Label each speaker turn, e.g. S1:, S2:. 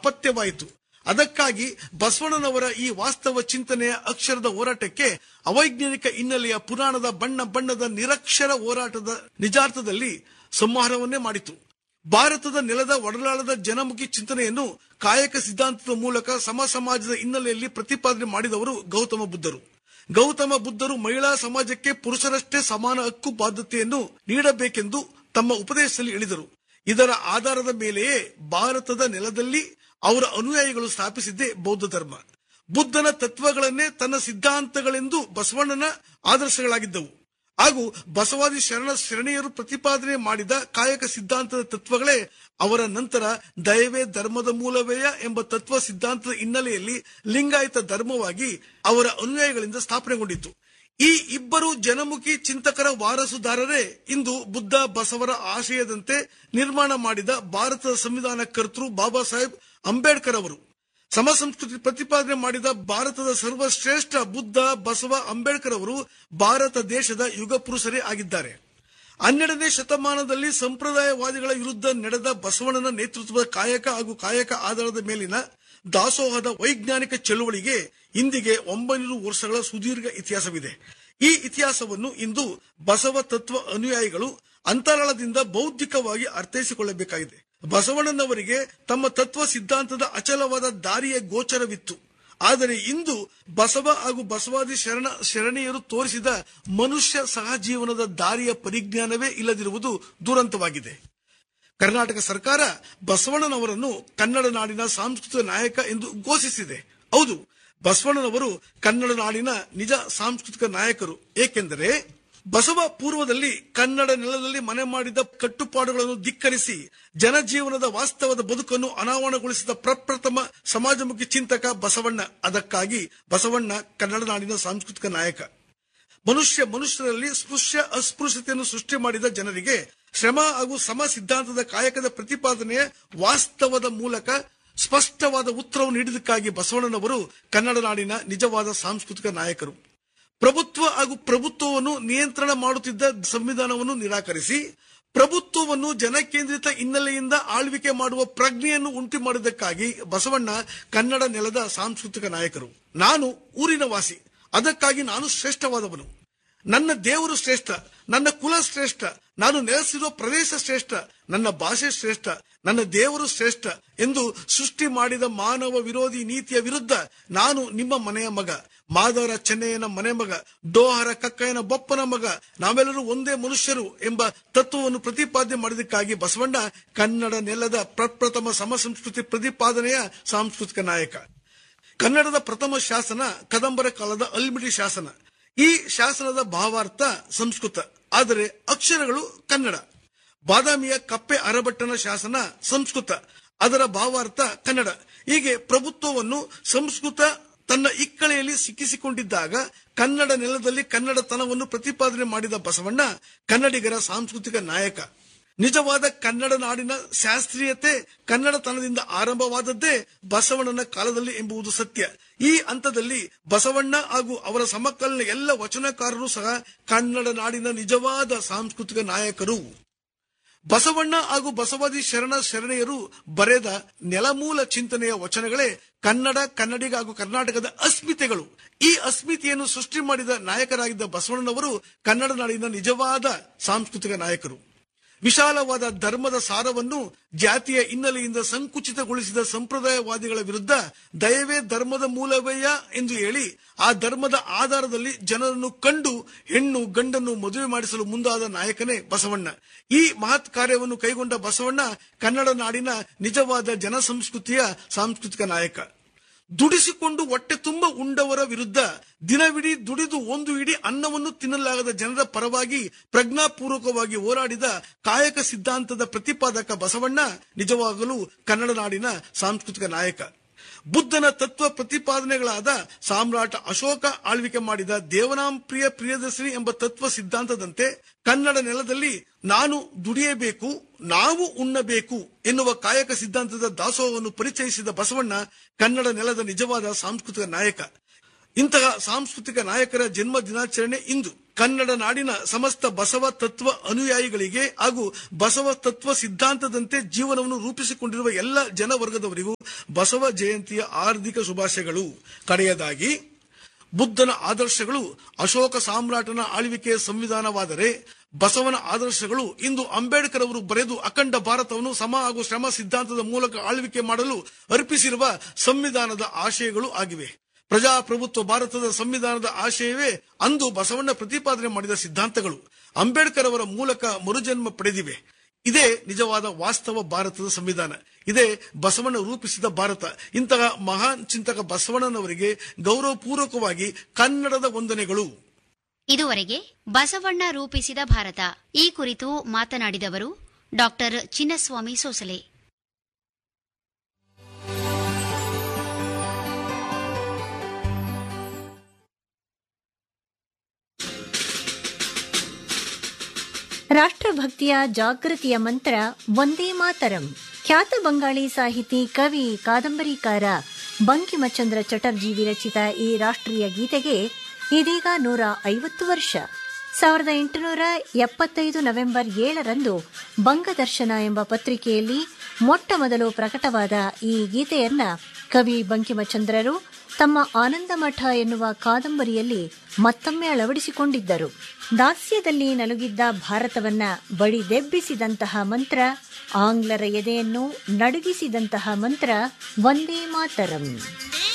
S1: ಅಪತ್ಯವಾಯಿತು ಅದಕ್ಕಾಗಿ ಬಸವಣ್ಣನವರ ಈ ವಾಸ್ತವ ಚಿಂತನೆಯ ಅಕ್ಷರದ ಹೋರಾಟಕ್ಕೆ ಅವೈಜ್ಞಾನಿಕ ಹಿನ್ನೆಲೆಯ ಪುರಾಣದ ಬಣ್ಣ ಬಣ್ಣದ ನಿರಕ್ಷರ ಹೋರಾಟದ ನಿಜಾರ್ಥದಲ್ಲಿ ಸಂಹಾರವನ್ನೇ ಮಾಡಿತು ಭಾರತದ ನೆಲದ ಒಡಲಾಳದ ಜನಮುಖಿ ಚಿಂತನೆಯನ್ನು ಕಾಯಕ ಸಿದ್ಧಾಂತದ ಮೂಲಕ ಸಮ ಸಮಾಜದ ಹಿನ್ನೆಲೆಯಲ್ಲಿ ಪ್ರತಿಪಾದನೆ ಮಾಡಿದವರು ಗೌತಮ ಬುದ್ಧರು ಗೌತಮ ಬುದ್ಧರು ಮಹಿಳಾ ಸಮಾಜಕ್ಕೆ ಪುರುಷರಷ್ಟೇ ಸಮಾನ ಹಕ್ಕು ಬಾಧ್ಯತೆಯನ್ನು ನೀಡಬೇಕೆಂದು ತಮ್ಮ ಉಪದೇಶದಲ್ಲಿ ಹೇಳಿದರು ಇದರ ಆಧಾರದ ಮೇಲೆಯೇ ಭಾರತದ ನೆಲದಲ್ಲಿ ಅವರ ಅನುಯಾಯಿಗಳು ಸ್ಥಾಪಿಸಿದ್ದೇ ಬೌದ್ಧ ಧರ್ಮ ಬುದ್ಧನ ತತ್ವಗಳನ್ನೇ ತನ್ನ ಸಿದ್ಧಾಂತಗಳೆಂದು ಬಸವಣ್ಣನ ಆದರ್ಶಗಳಾಗಿದ್ದವು ಹಾಗೂ ಬಸವಾದಿ ಶರಣ ಶರಣೀಯರು ಪ್ರತಿಪಾದನೆ ಮಾಡಿದ ಕಾಯಕ ಸಿದ್ಧಾಂತದ ತತ್ವಗಳೇ ಅವರ ನಂತರ ದಯವೇ ಧರ್ಮದ ಮೂಲವೇಯ ಎಂಬ ತತ್ವ ಸಿದ್ಧಾಂತದ ಹಿನ್ನೆಲೆಯಲ್ಲಿ ಲಿಂಗಾಯತ ಧರ್ಮವಾಗಿ ಅವರ ಅನುಯಾಯಿಗಳಿಂದ ಸ್ಥಾಪನೆಗೊಂಡಿತು ಈ ಇಬ್ಬರು ಜನಮುಖಿ ಚಿಂತಕರ ವಾರಸುದಾರರೇ ಇಂದು ಬುದ್ಧ ಬಸವರ ಆಶಯದಂತೆ ನಿರ್ಮಾಣ ಮಾಡಿದ ಭಾರತದ ಸಂವಿಧಾನ ಕರ್ತೃ ಬಾಬಾ ಸಾಹೇಬ್ ಅಂಬೇಡ್ಕರ್ ಅವರು ಸಮ ಸಂಸ್ಕೃತಿ ಪ್ರತಿಪಾದನೆ ಮಾಡಿದ ಭಾರತದ ಸರ್ವಶ್ರೇಷ್ಠ ಬುದ್ಧ ಬಸವ ಅಂಬೇಡ್ಕರ್ ಅವರು ಭಾರತ ದೇಶದ ಯುಗ ಪುರುಷರೇ ಆಗಿದ್ದಾರೆ ಹನ್ನೆರಡನೇ ಶತಮಾನದಲ್ಲಿ ಸಂಪ್ರದಾಯವಾದಿಗಳ ವಿರುದ್ಧ ನಡೆದ ಬಸವಣ್ಣನ ನೇತೃತ್ವದ ಕಾಯಕ ಹಾಗೂ ಕಾಯಕ ಆಧಾರದ ಮೇಲಿನ ದಾಸೋಹದ ವೈಜ್ಞಾನಿಕ ಚಳುವಳಿಗೆ ಇಂದಿಗೆ ಒಂಬೈನೂರು ವರ್ಷಗಳ ಸುದೀರ್ಘ ಇತಿಹಾಸವಿದೆ ಈ ಇತಿಹಾಸವನ್ನು ಇಂದು ಬಸವ ತತ್ವ ಅನುಯಾಯಿಗಳು ಅಂತರಾಳದಿಂದ ಬೌದ್ಧಿಕವಾಗಿ ಅರ್ಥೈಸಿಕೊಳ್ಳಬೇಕಾಗಿದೆ ಬಸವಣ್ಣನವರಿಗೆ ತಮ್ಮ ತತ್ವ ಸಿದ್ಧಾಂತದ ಅಚಲವಾದ ದಾರಿಯ ಗೋಚರವಿತ್ತು ಆದರೆ ಇಂದು ಬಸವ ಹಾಗೂ ಬಸವಾದಿ ಶರಣ ಶರಣೀಯರು ತೋರಿಸಿದ ಮನುಷ್ಯ ಸಹಜೀವನದ ದಾರಿಯ ಪರಿಜ್ಞಾನವೇ ಇಲ್ಲದಿರುವುದು ದುರಂತವಾಗಿದೆ ಕರ್ನಾಟಕ ಸರ್ಕಾರ ಬಸವಣ್ಣನವರನ್ನು ಕನ್ನಡ ನಾಡಿನ ಸಾಂಸ್ಕೃತಿಕ ನಾಯಕ ಎಂದು ಘೋಷಿಸಿದೆ ಹೌದು ಬಸವಣ್ಣನವರು ಕನ್ನಡ ನಾಡಿನ ನಿಜ ಸಾಂಸ್ಕೃತಿಕ ನಾಯಕರು ಏಕೆಂದರೆ ಬಸವ ಪೂರ್ವದಲ್ಲಿ ಕನ್ನಡ ನೆಲದಲ್ಲಿ ಮನೆ ಮಾಡಿದ ಕಟ್ಟುಪಾಡುಗಳನ್ನು ಧಿಕ್ಕರಿಸಿ ಜನಜೀವನದ ವಾಸ್ತವದ ಬದುಕನ್ನು ಅನಾವರಣಗೊಳಿಸಿದ ಪ್ರಪ್ರಥಮ ಸಮಾಜಮುಖಿ ಚಿಂತಕ ಬಸವಣ್ಣ ಅದಕ್ಕಾಗಿ ಬಸವಣ್ಣ ಕನ್ನಡ ನಾಡಿನ ಸಾಂಸ್ಕೃತಿಕ ನಾಯಕ ಮನುಷ್ಯ ಮನುಷ್ಯರಲ್ಲಿ ಸ್ಪೃಶ್ಯ ಅಸ್ಪೃಶ್ಯತೆಯನ್ನು ಸೃಷ್ಟಿ ಮಾಡಿದ ಜನರಿಗೆ ಶ್ರಮ ಹಾಗೂ ಸಮ ಸಿದ್ಧಾಂತದ ಕಾಯಕದ ಪ್ರತಿಪಾದನೆಯ ವಾಸ್ತವದ ಮೂಲಕ ಸ್ಪಷ್ಟವಾದ ಉತ್ತರವನ್ನು ನೀಡಿದಕ್ಕಾಗಿ ಬಸವಣ್ಣನವರು ಕನ್ನಡ ನಾಡಿನ ನಿಜವಾದ ಸಾಂಸ್ಕೃತಿಕ ನಾಯಕರು ಪ್ರಭುತ್ವ ಹಾಗೂ ಪ್ರಭುತ್ವವನ್ನು ನಿಯಂತ್ರಣ ಮಾಡುತ್ತಿದ್ದ ಸಂವಿಧಾನವನ್ನು ನಿರಾಕರಿಸಿ ಪ್ರಭುತ್ವವನ್ನು ಜನಕೇಂದ್ರಿತ ಹಿನ್ನೆಲೆಯಿಂದ ಆಳ್ವಿಕೆ ಮಾಡುವ ಪ್ರಜ್ಞೆಯನ್ನು ಉಂಟು ಮಾಡಿದ್ದಕ್ಕಾಗಿ ಬಸವಣ್ಣ ಕನ್ನಡ ನೆಲದ ಸಾಂಸ್ಕೃತಿಕ ನಾಯಕರು ನಾನು ಊರಿನ ವಾಸಿ ಅದಕ್ಕಾಗಿ ನಾನು ಶ್ರೇಷ್ಠವಾದವನು ನನ್ನ ದೇವರು ಶ್ರೇಷ್ಠ ನನ್ನ ಕುಲ ಶ್ರೇಷ್ಠ ನಾನು ನೆಲೆಸಿರುವ ಪ್ರದೇಶ ಶ್ರೇಷ್ಠ ನನ್ನ ಭಾಷೆ ಶ್ರೇಷ್ಠ ನನ್ನ ದೇವರು ಶ್ರೇಷ್ಠ ಎಂದು ಸೃಷ್ಟಿ ಮಾಡಿದ ಮಾನವ ವಿರೋಧಿ ನೀತಿಯ ವಿರುದ್ಧ ನಾನು ನಿಮ್ಮ ಮನೆಯ ಮಗ ಮಾದವರ ಚೆನ್ನಯ್ಯನ ಮನೆ ಮಗ ಡೋಹರ ಕಕ್ಕಯ್ಯನ ಬೊಪ್ಪನ ಮಗ ನಾವೆಲ್ಲರೂ ಒಂದೇ ಮನುಷ್ಯರು ಎಂಬ ತತ್ವವನ್ನು ಪ್ರತಿಪಾದನೆ ಮಾಡಿದಕ್ಕಾಗಿ ಬಸವಣ್ಣ ಕನ್ನಡ ನೆಲದ ಪ್ರಪ್ರಥಮ ಸಮ ಸಂಸ್ಕೃತಿ ಪ್ರತಿಪಾದನೆಯ ಸಾಂಸ್ಕೃತಿಕ ನಾಯಕ ಕನ್ನಡದ ಪ್ರಥಮ ಶಾಸನ ಕದಂಬರ ಕಾಲದ ಅಲ್ಮಿಡಿ ಶಾಸನ ಈ ಶಾಸನದ ಭಾವಾರ್ಥ ಸಂಸ್ಕೃತ ಆದರೆ ಅಕ್ಷರಗಳು ಕನ್ನಡ ಬಾದಾಮಿಯ ಕಪ್ಪೆ ಅರಬಟ್ಟನ ಶಾಸನ ಸಂಸ್ಕೃತ ಅದರ ಭಾವಾರ್ಥ ಕನ್ನಡ ಹೀಗೆ ಪ್ರಭುತ್ವವನ್ನು ಸಂಸ್ಕೃತ ತನ್ನ ಇಕ್ಕಳೆಯಲ್ಲಿ ಸಿಕ್ಕಿಸಿಕೊಂಡಿದ್ದಾಗ ಕನ್ನಡ ನೆಲದಲ್ಲಿ ಕನ್ನಡತನವನ್ನು ಪ್ರತಿಪಾದನೆ ಮಾಡಿದ ಬಸವಣ್ಣ ಕನ್ನಡಿಗರ ಸಾಂಸ್ಕೃತಿಕ ನಾಯಕ ನಿಜವಾದ ಕನ್ನಡ ನಾಡಿನ ಶಾಸ್ತ್ರೀಯತೆ ಕನ್ನಡತನದಿಂದ ಆರಂಭವಾದದ್ದೇ ಬಸವಣ್ಣನ ಕಾಲದಲ್ಲಿ ಎಂಬುದು ಸತ್ಯ ಈ ಹಂತದಲ್ಲಿ ಬಸವಣ್ಣ ಹಾಗೂ ಅವರ ಸಮಕಾಲೀನ ಎಲ್ಲ ವಚನಕಾರರು ಸಹ ಕನ್ನಡ ನಾಡಿನ ನಿಜವಾದ ಸಾಂಸ್ಕೃತಿಕ ನಾಯಕರು ಬಸವಣ್ಣ ಹಾಗೂ ಬಸವಾದಿ ಶರಣ ಶರಣೆಯರು ಬರೆದ ನೆಲಮೂಲ ಚಿಂತನೆಯ ವಚನಗಳೇ ಕನ್ನಡ ಕನ್ನಡಿಗ ಹಾಗೂ ಕರ್ನಾಟಕದ ಅಸ್ಮಿತೆಗಳು ಈ ಅಸ್ಮಿತೆಯನ್ನು ಸೃಷ್ಟಿ ಮಾಡಿದ ನಾಯಕರಾಗಿದ್ದ ಬಸವಣ್ಣನವರು ಕನ್ನಡ ನಾಡಿನ ನಿಜವಾದ ಸಾಂಸ್ಕೃತಿಕ ನಾಯಕರು ವಿಶಾಲವಾದ ಧರ್ಮದ ಸಾರವನ್ನು ಜಾತಿಯ ಹಿನ್ನೆಲೆಯಿಂದ ಸಂಕುಚಿತಗೊಳಿಸಿದ ಸಂಪ್ರದಾಯವಾದಿಗಳ ವಿರುದ್ಧ ದಯವೇ ಧರ್ಮದ ಮೂಲವೇಯ ಎಂದು ಹೇಳಿ ಆ ಧರ್ಮದ ಆಧಾರದಲ್ಲಿ ಜನರನ್ನು ಕಂಡು ಹೆಣ್ಣು ಗಂಡನ್ನು ಮದುವೆ ಮಾಡಿಸಲು ಮುಂದಾದ ನಾಯಕನೇ ಬಸವಣ್ಣ ಈ ಮಹತ್ ಕಾರ್ಯವನ್ನು ಕೈಗೊಂಡ ಬಸವಣ್ಣ ಕನ್ನಡ ನಾಡಿನ ನಿಜವಾದ ಜನ ಸಂಸ್ಕೃತಿಯ ಸಾಂಸ್ಕೃತಿಕ ನಾಯಕ ದುಡಿಸಿಕೊಂಡು ಹೊಟ್ಟೆ ತುಂಬ ಉಂಡವರ ವಿರುದ್ಧ ದಿನವಿಡೀ ದುಡಿದು ಒಂದು ಇಡೀ ಅನ್ನವನ್ನು ತಿನ್ನಲಾಗದ ಜನರ ಪರವಾಗಿ ಪ್ರಜ್ಞಾಪೂರ್ವಕವಾಗಿ ಹೋರಾಡಿದ ಕಾಯಕ ಸಿದ್ಧಾಂತದ ಪ್ರತಿಪಾದಕ ಬಸವಣ್ಣ ನಿಜವಾಗಲೂ ಕನ್ನಡ ನಾಡಿನ ಸಾಂಸ್ಕೃತಿಕ ನಾಯಕ ಬುದ್ಧನ ತತ್ವ ಪ್ರತಿಪಾದನೆಗಳಾದ ಸಾಮ್ರಾಟ ಅಶೋಕ ಆಳ್ವಿಕೆ ಮಾಡಿದ ದೇವನಾಂಪ್ರಿಯ ಪ್ರಿಯದರ್ಶಿನಿ ಎಂಬ ತತ್ವ ಸಿದ್ಧಾಂತದಂತೆ ಕನ್ನಡ ನೆಲದಲ್ಲಿ ನಾನು ದುಡಿಯಬೇಕು ನಾವು ಉಣ್ಣಬೇಕು ಎನ್ನುವ ಕಾಯಕ ಸಿದ್ಧಾಂತದ ದಾಸೋಹವನ್ನು ಪರಿಚಯಿಸಿದ ಬಸವಣ್ಣ ಕನ್ನಡ ನೆಲದ ನಿಜವಾದ ಸಾಂಸ್ಕೃತಿಕ ನಾಯಕ ಇಂತಹ ಸಾಂಸ್ಕೃತಿಕ ನಾಯಕರ ಜನ್ಮ ದಿನಾಚರಣೆ ಇಂದು ಕನ್ನಡ ನಾಡಿನ ಸಮಸ್ತ ಬಸವ ತತ್ವ ಅನುಯಾಯಿಗಳಿಗೆ ಹಾಗೂ ಬಸವ ತತ್ವ ಸಿದ್ಧಾಂತದಂತೆ ಜೀವನವನ್ನು ರೂಪಿಸಿಕೊಂಡಿರುವ ಎಲ್ಲ ಜನವರ್ಗದವರಿಗೂ ಬಸವ ಜಯಂತಿಯ ಆರ್ಥಿಕ ಶುಭಾಶಯಗಳು ಕಡೆಯದಾಗಿ ಬುದ್ಧನ ಆದರ್ಶಗಳು ಅಶೋಕ ಸಾಮ್ರಾಟನ ಆಳ್ವಿಕೆಯ ಸಂವಿಧಾನವಾದರೆ ಬಸವನ ಆದರ್ಶಗಳು ಇಂದು ಅಂಬೇಡ್ಕರ್ ಅವರು ಬರೆದು ಅಖಂಡ ಭಾರತವನ್ನು ಸಮ ಹಾಗೂ ಶ್ರಮ ಸಿದ್ಧಾಂತದ ಮೂಲಕ ಆಳ್ವಿಕೆ ಮಾಡಲು ಅರ್ಪಿಸಿರುವ ಸಂವಿಧಾನದ ಆಶಯಗಳು ಆಗಿವೆ ಪ್ರಜಾಪ್ರಭುತ್ವ ಭಾರತದ ಸಂವಿಧಾನದ ಆಶಯವೇ ಅಂದು ಬಸವಣ್ಣ ಪ್ರತಿಪಾದನೆ ಮಾಡಿದ ಸಿದ್ಧಾಂತಗಳು ಅಂಬೇಡ್ಕರ್ ಅವರ ಮೂಲಕ ಮರುಜನ್ಮ ಪಡೆದಿವೆ ಇದೇ ನಿಜವಾದ ವಾಸ್ತವ ಭಾರತದ ಸಂವಿಧಾನ ಇದೇ ಬಸವಣ್ಣ ರೂಪಿಸಿದ ಭಾರತ ಇಂತಹ ಮಹಾನ್ ಚಿಂತಕ ಬಸವಣ್ಣನವರಿಗೆ ಗೌರವಪೂರ್ವಕವಾಗಿ ಕನ್ನಡದ ವಂದನೆಗಳು
S2: ಇದುವರೆಗೆ ಬಸವಣ್ಣ ರೂಪಿಸಿದ ಭಾರತ ಈ ಕುರಿತು ಮಾತನಾಡಿದವರು ಡಾಕ್ಟರ್ ಚಿನ್ನಸ್ವಾಮಿ ಸೋಸಲೆ
S3: ರಾಷ್ಟ್ರಭಕ್ತಿಯ ಜಾಗೃತಿಯ ಮಂತ್ರ ಒಂದೇ ಮಾತರಂ ಖ್ಯಾತ ಬಂಗಾಳಿ ಸಾಹಿತಿ ಕವಿ ಕಾದಂಬರಿಕಾರ ಬಂಕಿಮಚಂದ್ರ ಚಟರ್ಜಿ ವಿರಚಿತ ಈ ರಾಷ್ಟ್ರೀಯ ಗೀತೆಗೆ ಇದೀಗ ನೂರ ಐವತ್ತು ವರ್ಷ ಸಾವಿರದ ಎಂಟುನೂರ ಎಪ್ಪತ್ತೈದು ನವೆಂಬರ್ ಏಳರಂದು ಬಂಗದರ್ಶನ ಎಂಬ ಪತ್ರಿಕೆಯಲ್ಲಿ ಮೊಟ್ಟ ಮೊದಲು ಪ್ರಕಟವಾದ ಈ ಗೀತೆಯನ್ನ ಕವಿ ಬಂಕಿಮಚಂದ್ರರು ತಮ್ಮ ಆನಂದಮಠ ಎನ್ನುವ ಕಾದಂಬರಿಯಲ್ಲಿ ಮತ್ತೊಮ್ಮೆ ಅಳವಡಿಸಿಕೊಂಡಿದ್ದರು ದಾಸ್ಯದಲ್ಲಿ ನಲುಗಿದ್ದ ಭಾರತವನ್ನ ಬಡಿದೆಬ್ಬಿಸಿದಂತಹ ಮಂತ್ರ ಆಂಗ್ಲರ ಎದೆಯನ್ನು ನಡುಗಿಸಿದಂತಹ ಮಂತ್ರ ಒಂದೇ ಮಾತರಂ